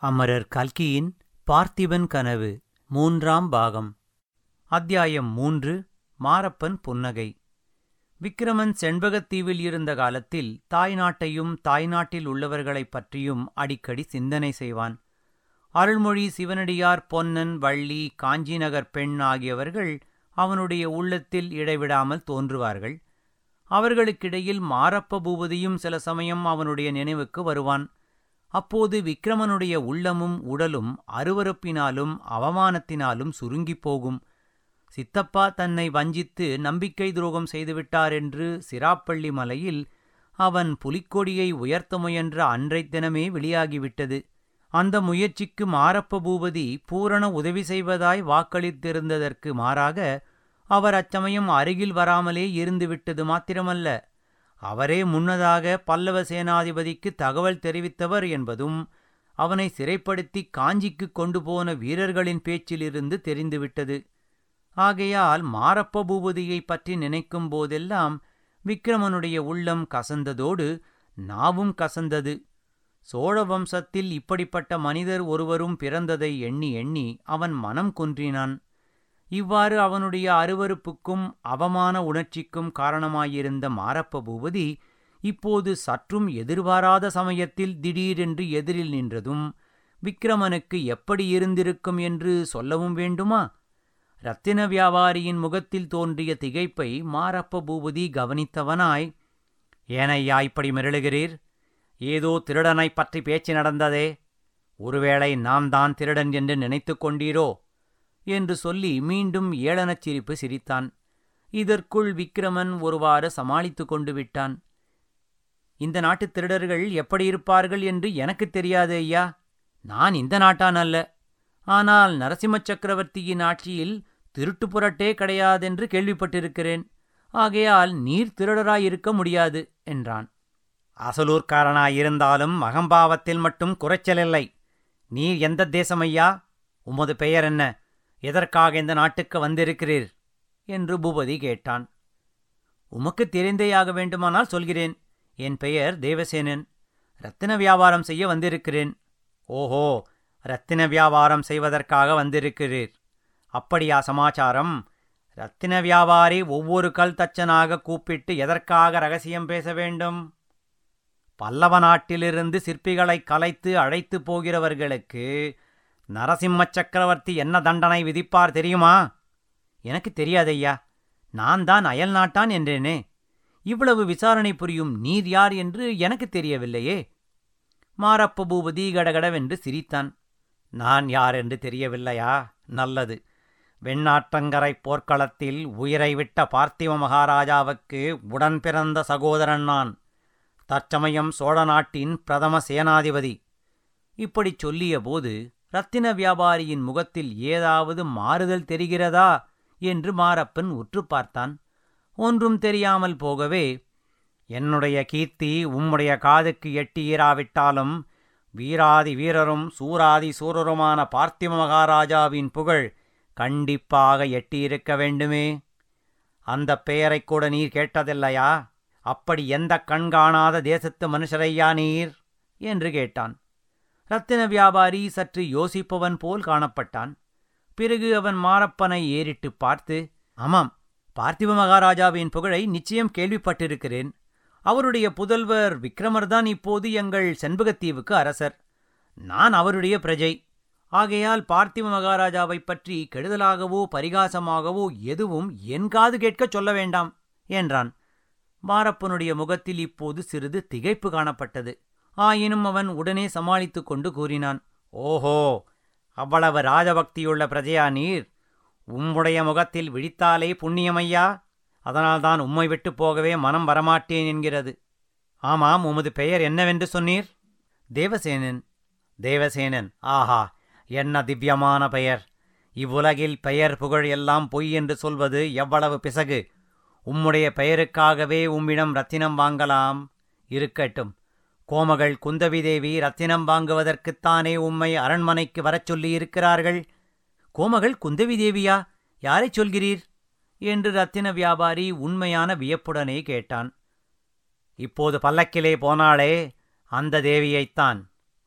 அமரர் கல்கியின் பார்த்திபன் கனவு மூன்றாம் பாகம் அத்தியாயம் மூன்று மாரப்பன் புன்னகை விக்கிரமன் செண்பகத்தீவில் இருந்த காலத்தில் தாய்நாட்டையும் தாய்நாட்டில் உள்ளவர்களைப் பற்றியும் அடிக்கடி சிந்தனை செய்வான் அருள்மொழி சிவனடியார் பொன்னன் வள்ளி காஞ்சிநகர் பெண் ஆகியவர்கள் அவனுடைய உள்ளத்தில் இடைவிடாமல் தோன்றுவார்கள் அவர்களுக்கிடையில் மாரப்ப பூபதியும் சில சமயம் அவனுடைய நினைவுக்கு வருவான் அப்போது விக்கிரமனுடைய உள்ளமும் உடலும் அருவருப்பினாலும் அவமானத்தினாலும் சுருங்கிப் போகும் சித்தப்பா தன்னை வஞ்சித்து நம்பிக்கை துரோகம் செய்துவிட்டார் என்று சிராப்பள்ளி மலையில் அவன் புலிக்கொடியை உயர்த்த முயன்ற அன்றைத் தினமே வெளியாகிவிட்டது அந்த முயற்சிக்கு மாரப்ப பூபதி பூரண உதவி செய்வதாய் வாக்களித்திருந்ததற்கு மாறாக அவர் அச்சமயம் அருகில் வராமலே இருந்துவிட்டது மாத்திரமல்ல அவரே முன்னதாக பல்லவ சேனாதிபதிக்கு தகவல் தெரிவித்தவர் என்பதும் அவனை சிறைப்படுத்தி காஞ்சிக்கு கொண்டு போன வீரர்களின் பேச்சிலிருந்து தெரிந்துவிட்டது ஆகையால் மாரப்ப பூபதியைப் பற்றி நினைக்கும் போதெல்லாம் விக்கிரமனுடைய உள்ளம் கசந்ததோடு நாவும் கசந்தது சோழ வம்சத்தில் இப்படிப்பட்ட மனிதர் ஒருவரும் பிறந்ததை எண்ணி எண்ணி அவன் மனம் குன்றினான் இவ்வாறு அவனுடைய அருவருப்புக்கும் அவமான உணர்ச்சிக்கும் காரணமாயிருந்த மாரப்ப பூபதி இப்போது சற்றும் எதிர்பாராத சமயத்தில் திடீரென்று எதிரில் நின்றதும் விக்கிரமனுக்கு எப்படி இருந்திருக்கும் என்று சொல்லவும் வேண்டுமா ரத்தின வியாபாரியின் முகத்தில் தோன்றிய திகைப்பை மாரப்ப பூபதி கவனித்தவனாய் ஏனையா இப்படி மிரளுகிறீர் ஏதோ திருடனைப் பற்றி பேச்சு நடந்ததே ஒருவேளை நான் தான் திருடன் என்று நினைத்துக் கொண்டீரோ என்று சொல்லி மீண்டும் ஏளனச் சிரிப்பு சிரித்தான் இதற்குள் விக்கிரமன் ஒருவாறு சமாளித்து கொண்டு விட்டான் இந்த நாட்டுத் திருடர்கள் எப்படி இருப்பார்கள் என்று எனக்குத் தெரியாது ஐயா நான் இந்த நாட்டான் அல்ல ஆனால் நரசிம்ம சக்கரவர்த்தியின் ஆட்சியில் திருட்டு புரட்டே கிடையாதென்று கேள்விப்பட்டிருக்கிறேன் ஆகையால் நீர் திருடராயிருக்க முடியாது என்றான் அசலூர்காரனாயிருந்தாலும் அகம்பாவத்தில் மட்டும் குறைச்சலில்லை நீர் எந்த தேசமையா உமது பெயர் என்ன எதற்காக இந்த நாட்டுக்கு வந்திருக்கிறீர் என்று பூபதி கேட்டான் உமக்கு தெரிந்தேயாக வேண்டுமானால் சொல்கிறேன் என் பெயர் தேவசேனன் ரத்தின வியாபாரம் செய்ய வந்திருக்கிறேன் ஓஹோ ரத்தின வியாபாரம் செய்வதற்காக வந்திருக்கிறீர் அப்படியா சமாச்சாரம் ரத்தின வியாபாரி ஒவ்வொரு கல் தச்சனாக கூப்பிட்டு எதற்காக ரகசியம் பேச வேண்டும் பல்லவ நாட்டிலிருந்து சிற்பிகளை கலைத்து அழைத்து போகிறவர்களுக்கு நரசிம்ம சக்கரவர்த்தி என்ன தண்டனை விதிப்பார் தெரியுமா எனக்கு தெரியாதையா நான் தான் அயல் நாட்டான் என்றேனே இவ்வளவு விசாரணை புரியும் நீர் யார் என்று எனக்கு தெரியவில்லையே மாரப்ப பூபதி கடகடவென்று சிரித்தான் நான் யார் என்று தெரியவில்லையா நல்லது வெண்ணாற்றங்கரை போர்க்களத்தில் உயிரை விட்ட பார்த்திவ மகாராஜாவுக்கு உடன் பிறந்த சகோதரன் நான் தற்சமயம் சோழ நாட்டின் பிரதம சேனாதிபதி இப்படிச் சொல்லியபோது ரத்தின வியாபாரியின் முகத்தில் ஏதாவது மாறுதல் தெரிகிறதா என்று மாரப்பன் உற்று பார்த்தான் ஒன்றும் தெரியாமல் போகவே என்னுடைய கீர்த்தி உம்முடைய காதுக்கு எட்டியிராவிட்டாலும் வீராதி வீரரும் சூராதி சூரருமான பார்த்திம மகாராஜாவின் புகழ் கண்டிப்பாக எட்டியிருக்க வேண்டுமே அந்த பெயரைக் கூட நீர் கேட்டதில்லையா அப்படி எந்த கண்காணாத தேசத்து மனுஷரையா நீர் என்று கேட்டான் ரத்தின வியாபாரி சற்று யோசிப்பவன் போல் காணப்பட்டான் பிறகு அவன் மாரப்பனை ஏறிட்டு பார்த்து ஆமாம் பார்த்திப மகாராஜாவின் புகழை நிச்சயம் கேள்விப்பட்டிருக்கிறேன் அவருடைய புதல்வர் விக்ரமர்தான் இப்போது எங்கள் செண்பகத்தீவுக்கு அரசர் நான் அவருடைய பிரஜை ஆகையால் பார்த்திப மகாராஜாவைப் பற்றி கெடுதலாகவோ பரிகாசமாகவோ எதுவும் என் காது கேட்கச் சொல்ல வேண்டாம் என்றான் மாரப்பனுடைய முகத்தில் இப்போது சிறிது திகைப்பு காணப்பட்டது ஆயினும் அவன் உடனே சமாளித்துக் கொண்டு கூறினான் ஓஹோ அவ்வளவு ராஜபக்தியுள்ள பிரஜையா நீர் உம்முடைய முகத்தில் விழித்தாலே புண்ணியமையா அதனால்தான் உம்மை விட்டு போகவே மனம் வரமாட்டேன் என்கிறது ஆமாம் உமது பெயர் என்னவென்று சொன்னீர் தேவசேனன் தேவசேனன் ஆஹா என்ன திவ்யமான பெயர் இவ்வுலகில் பெயர் புகழ் எல்லாம் பொய் என்று சொல்வது எவ்வளவு பிசகு உம்முடைய பெயருக்காகவே உம்மிடம் ரத்தினம் வாங்கலாம் இருக்கட்டும் கோமகள் குந்தவி தேவி ரத்தினம் வாங்குவதற்குத்தானே உம்மை அரண்மனைக்கு வரச் சொல்லியிருக்கிறார்கள் கோமகள் குந்தவி தேவியா யாரைச் சொல்கிறீர் என்று ரத்தின வியாபாரி உண்மையான வியப்புடனே கேட்டான் இப்போது பல்லக்கிலே போனாளே அந்த தேவியைத்தான்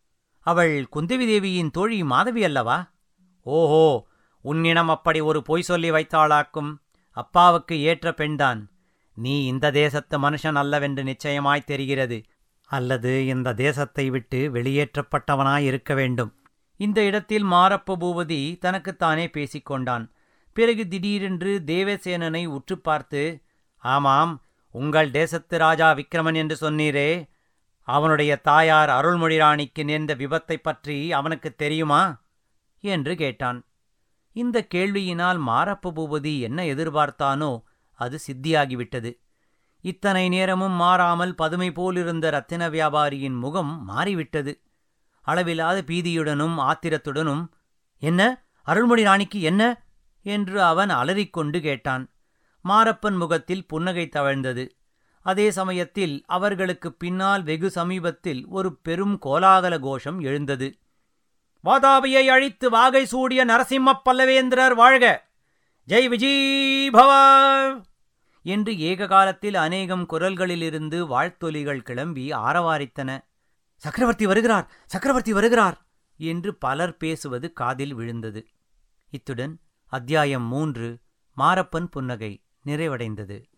அவள் குந்தவி தேவியின் தோழி மாதவி அல்லவா ஓஹோ உன்னிடம் அப்படி ஒரு பொய் சொல்லி வைத்தாளாக்கும் அப்பாவுக்கு ஏற்ற பெண்தான் நீ இந்த தேசத்து மனுஷன் அல்லவென்று நிச்சயமாய் தெரிகிறது அல்லது இந்த தேசத்தை விட்டு வெளியேற்றப்பட்டவனாயிருக்க வேண்டும் இந்த இடத்தில் மாரப்ப பூபதி தனக்குத்தானே பேசிக்கொண்டான் பிறகு திடீரென்று தேவசேனனை உற்று பார்த்து ஆமாம் உங்கள் தேசத்து ராஜா விக்ரமன் என்று சொன்னீரே அவனுடைய தாயார் அருள்மொழி ராணிக்கு நேர்ந்த விபத்தைப் பற்றி அவனுக்கு தெரியுமா என்று கேட்டான் இந்த கேள்வியினால் மாரப்ப பூபதி என்ன எதிர்பார்த்தானோ அது சித்தியாகிவிட்டது இத்தனை நேரமும் மாறாமல் பதுமை போலிருந்த ரத்தின வியாபாரியின் முகம் மாறிவிட்டது அளவில்லாத பீதியுடனும் ஆத்திரத்துடனும் என்ன அருள்மொழி ராணிக்கு என்ன என்று அவன் அலறிக்கொண்டு கேட்டான் மாரப்பன் முகத்தில் புன்னகை தவழ்ந்தது அதே சமயத்தில் அவர்களுக்கு பின்னால் வெகு சமீபத்தில் ஒரு பெரும் கோலாகல கோஷம் எழுந்தது வாதாபியை அழித்து வாகை சூடிய நரசிம்மப் பல்லவேந்திரர் வாழ்க ஜெய் விஜய் பவ என்று ஏக காலத்தில் அநேகம் குரல்களிலிருந்து வாழ்த்தொலிகள் கிளம்பி ஆரவாரித்தன சக்கரவர்த்தி வருகிறார் சக்கரவர்த்தி வருகிறார் என்று பலர் பேசுவது காதில் விழுந்தது இத்துடன் அத்தியாயம் மூன்று மாரப்பன் புன்னகை நிறைவடைந்தது